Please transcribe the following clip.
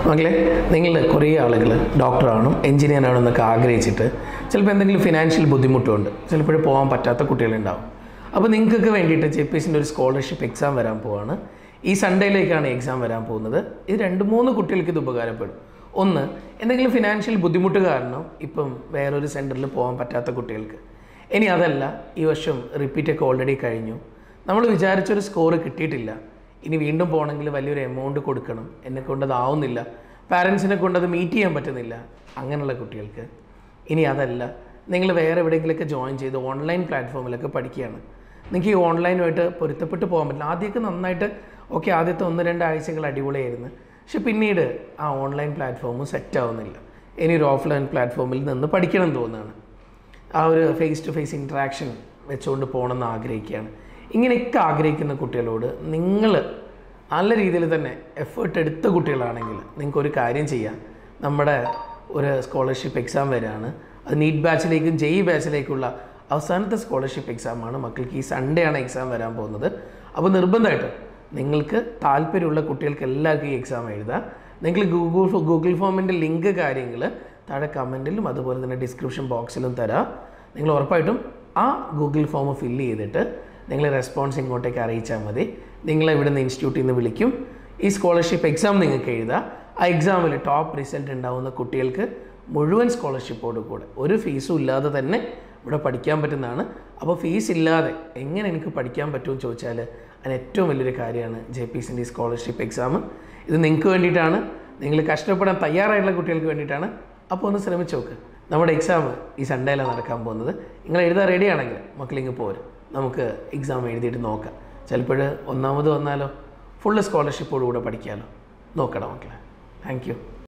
മക്കളെ നിങ്ങൾ കുറേ ആളുകൾ ഡോക്ടറാവണം എഞ്ചിനീയർ ആവണം എന്നൊക്കെ ആഗ്രഹിച്ചിട്ട് ചിലപ്പോൾ എന്തെങ്കിലും ഫിനാൻഷ്യൽ ബുദ്ധിമുട്ടുണ്ട് ചിലപ്പോൾ പോകാൻ പറ്റാത്ത കുട്ടികളുണ്ടാവും അപ്പോൾ നിങ്ങൾക്കൊക്കെ വേണ്ടിയിട്ട് ജെ പി എസിൻ്റെ ഒരു സ്കോളർഷിപ്പ് എക്സാം വരാൻ പോവാണ് ഈ സൺഡേയിലേക്കാണ് എക്സാം വരാൻ പോകുന്നത് ഇത് രണ്ട് മൂന്ന് കുട്ടികൾക്ക് ഇത് ഉപകാരപ്പെടും ഒന്ന് എന്തെങ്കിലും ഫിനാൻഷ്യൽ ബുദ്ധിമുട്ട് കാരണം ഇപ്പം വേറൊരു സെൻറ്ററിൽ പോകാൻ പറ്റാത്ത കുട്ടികൾക്ക് ഇനി അതല്ല ഈ വർഷം റിപ്പീറ്റൊക്കെ ഓൾറെഡി കഴിഞ്ഞു നമ്മൾ വിചാരിച്ചൊരു സ്കോർ കിട്ടിയിട്ടില്ല ഇനി വീണ്ടും പോകണമെങ്കിൽ വലിയൊരു എമൗണ്ട് കൊടുക്കണം എന്നെ കൊണ്ടതാവുന്നില്ല പാരൻസിനെ കൊണ്ടത് മീറ്റ് ചെയ്യാൻ പറ്റുന്നില്ല അങ്ങനെയുള്ള കുട്ടികൾക്ക് ഇനി അതല്ല നിങ്ങൾ വേറെ എവിടെയെങ്കിലുമൊക്കെ ജോയിൻ ചെയ്ത് ഓൺലൈൻ പ്ലാറ്റ്ഫോമിലൊക്കെ പഠിക്കുകയാണ് നിങ്ങൾക്ക് ഈ ഓൺലൈനുമായിട്ട് പൊരുത്തപ്പെട്ട് പോകാൻ പറ്റില്ല ആദ്യമൊക്കെ നന്നായിട്ട് ഓക്കെ ആദ്യത്തെ ഒന്ന് രണ്ട് ആഴ്ചകൾ അടിപൊളിയായിരുന്നു പക്ഷെ പിന്നീട് ആ ഓൺലൈൻ പ്ലാറ്റ്ഫോമും സെറ്റ് ആവുന്നില്ല ഇനി ഒരു ഓഫ്ലൈൻ പ്ലാറ്റ്ഫോമിൽ നിന്ന് പഠിക്കണം എന്ന് തോന്നുകയാണ് ആ ഒരു ഫേസ് ടു ഫേസ് ഇൻട്രാക്ഷൻ വെച്ചുകൊണ്ട് പോകണമെന്ന് ആഗ്രഹിക്കുകയാണ് ഇങ്ങനെയൊക്കെ ആഗ്രഹിക്കുന്ന കുട്ടികളോട് നിങ്ങൾ നല്ല രീതിയിൽ തന്നെ എഫേർട്ട് എടുത്ത കുട്ടികളാണെങ്കിൽ നിങ്ങൾക്ക് ഒരു കാര്യം ചെയ്യാം നമ്മുടെ ഒരു സ്കോളർഷിപ്പ് എക്സാം വരികയാണ് അത് നീറ്റ് ബാച്ചിലേക്കും ജെയ് ബാച്ചിലേക്കുള്ള അവസാനത്തെ സ്കോളർഷിപ്പ് എക്സാമാണ് മക്കൾക്ക് ഈ സൺഡേ ആണ് എക്സാം വരാൻ പോകുന്നത് അപ്പോൾ നിർബന്ധമായിട്ടും നിങ്ങൾക്ക് താല്പര്യമുള്ള കുട്ടികൾക്ക് എല്ലാവർക്കും ഈ എക്സാം എഴുതാം നിങ്ങൾ ഗൂഗിൾ ഗൂഗിൾ ഫോമിൻ്റെ ലിങ്ക് കാര്യങ്ങൾ താഴെ കമൻറ്റിലും അതുപോലെ തന്നെ ഡിസ്ക്രിപ്ഷൻ ബോക്സിലും തരാം നിങ്ങൾ ഉറപ്പായിട്ടും ആ ഗൂഗിൾ ഫോം ഫില്ല് ചെയ്തിട്ട് നിങ്ങൾ റെസ്പോൺസ് ഇങ്ങോട്ടേക്ക് അറിയിച്ചാൽ മതി നിങ്ങളെ ഇവിടുന്ന് ഇൻസ്റ്റിറ്റ്യൂട്ടിൽ നിന്ന് വിളിക്കും ഈ സ്കോളർഷിപ്പ് എക്സാം നിങ്ങൾക്ക് എഴുതാം ആ എക്സാമിൽ ടോപ്പ് റിസൾട്ട് ഉണ്ടാവുന്ന കുട്ടികൾക്ക് മുഴുവൻ സ്കോളർഷിപ്പോട് കൂടെ ഒരു ഫീസും ഇല്ലാതെ തന്നെ ഇവിടെ പഠിക്കാൻ പറ്റുന്നതാണ് അപ്പോൾ ഫീസ് ഇല്ലാതെ എങ്ങനെ എനിക്ക് പഠിക്കാൻ പറ്റുമെന്ന് ചോദിച്ചാൽ അതിന് ഏറ്റവും വലിയൊരു കാര്യമാണ് ജെ പി സിൻ്റെ സ്കോളർഷിപ്പ് എക്സാം ഇത് നിങ്ങൾക്ക് വേണ്ടിയിട്ടാണ് നിങ്ങൾ കഷ്ടപ്പെടാൻ തയ്യാറായിട്ടുള്ള കുട്ടികൾക്ക് വേണ്ടിയിട്ടാണ് അപ്പോൾ ഒന്ന് ശ്രമിച്ച് നോക്ക് നമ്മുടെ എക്സാം ഈ സൺഡേയിലാണ് നടക്കാൻ പോകുന്നത് നിങ്ങൾ എഴുതാൻ റെഡി ആണെങ്കിൽ മക്കളിങ്ങ് പോരും നമുക്ക് എക്സാം എഴുതിയിട്ട് നോക്കാം ചിലപ്പോൾ ഒന്നാമത് വന്നാലോ ഫുള്ള് സ്കോളർഷിപ്പോടുകൂടെ പഠിക്കാമല്ലോ നോക്കണം മക്കളെ താങ്ക് യു